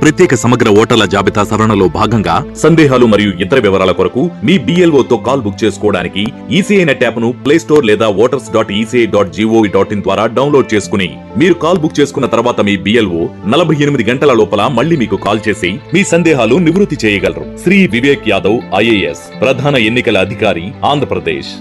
ప్రత్యేక సమగ్ర ఓటర్ల జాబితా సవరణలో భాగంగా సందేహాలు మరియు ఇతర వివరాల కొరకు మీ BLO తో కాల్ బుక్ చేసుకోవడానికి ఈసీఐ నెట్ యాప్ ను ప్లే స్టోర్ లేదా voters dot ECI dot GOV dot in ద్వారా డౌన్లోడ్ చేసుకుని మీరు కాల్ బుక్ చేసుకున్న తర్వాత మీ బిఎల్ఓ నలభై ఎనిమిది గంటల లోపల మళ్ళీ మీకు కాల్ చేసి మీ సందేహాలు నివృత్తి చేయగలరు శ్రీ వివేక్ యాదవ్ ఐఏఎస్ ప్రధాన ఎన్నికల అధికారి ఆంధ్రప్రదేశ్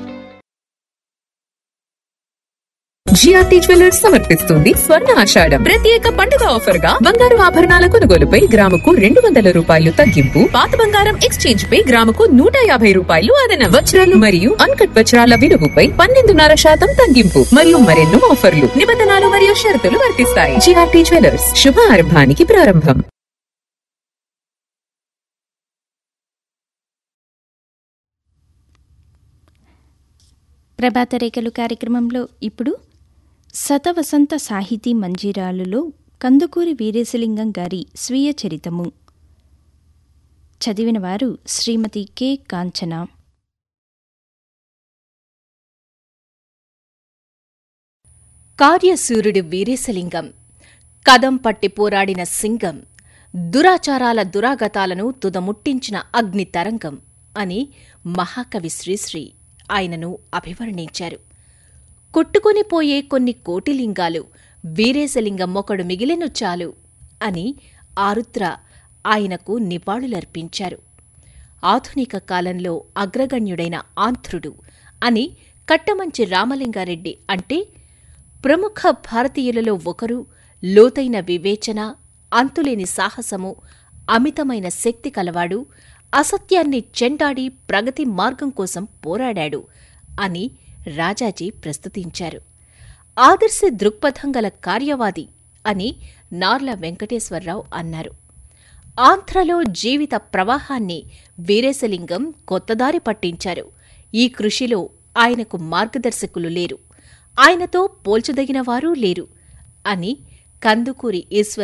జిఆర్టీ జ్యువెలర్స్ సమర్పిస్తుంది స్వర్ణ ఆషాఢం ప్రత్యేక పండుగ ఆఫర్ గా బంగారు ఆభరణాల కొనుగోలుపై గ్రాముకు రెండు వందల రూపాయలు తగ్గింపు పాత బంగారం ఎక్స్చేంజ్ పై గ్రాముకు నూట యాభై రూపాయలు అదన వజ్రాలు మరియు అన్కట్ వజ్రాల విలువపై పన్నెండున్నర శాతం తగ్గింపు మరియు మరెన్నో ఆఫర్లు నిబంధనలు మరియు షరతులు వర్తిస్తాయి జిఆర్టీ జ్యువెలర్స్ శుభ ఆరంభానికి ప్రారంభం ప్రభాత రేఖలు కార్యక్రమంలో ఇప్పుడు శతవసంత సాహితీ మంజీరాలులో కందుకూరి వీరేశలింగం గారి స్వీయ చరితము చదివిన వారు శ్రీమతి కె కాంచన కార్యసూర్యుడు వీరేశలింగం కదం పట్టి పోరాడిన సింగం దురాచారాల దురాగతాలను తుదముట్టించిన అగ్ని తరంగం అని మహాకవి శ్రీశ్రీ ఆయనను అభివర్ణించారు కొట్టుకొని పోయే కొన్ని కోటిలింగాలు వీరేశలింగం ఒకడు మిగిలెను చాలు అని ఆరుద్ర ఆయనకు నివాళులర్పించారు ఆధునిక కాలంలో అగ్రగణ్యుడైన ఆంధ్రుడు అని కట్టమంచి రామలింగారెడ్డి అంటే ప్రముఖ భారతీయులలో ఒకరు లోతైన వివేచన అంతులేని సాహసము అమితమైన శక్తి కలవాడు అసత్యాన్ని చెండాడి ప్రగతి మార్గం కోసం పోరాడాడు అని రాజాజీ ప్రస్తుతించారు ఆదర్శ దృక్పథం గల కార్యవాది అని నార్ల వెంకటేశ్వరరావు అన్నారు ఆంధ్రలో జీవిత ప్రవాహాన్ని వీరేశలింగం కొత్తదారి పట్టించారు ఈ కృషిలో ఆయనకు మార్గదర్శకులు లేరు ఆయనతో పోల్చదగిన వారూ లేరు అని కందుకూరి ఈశ్వర్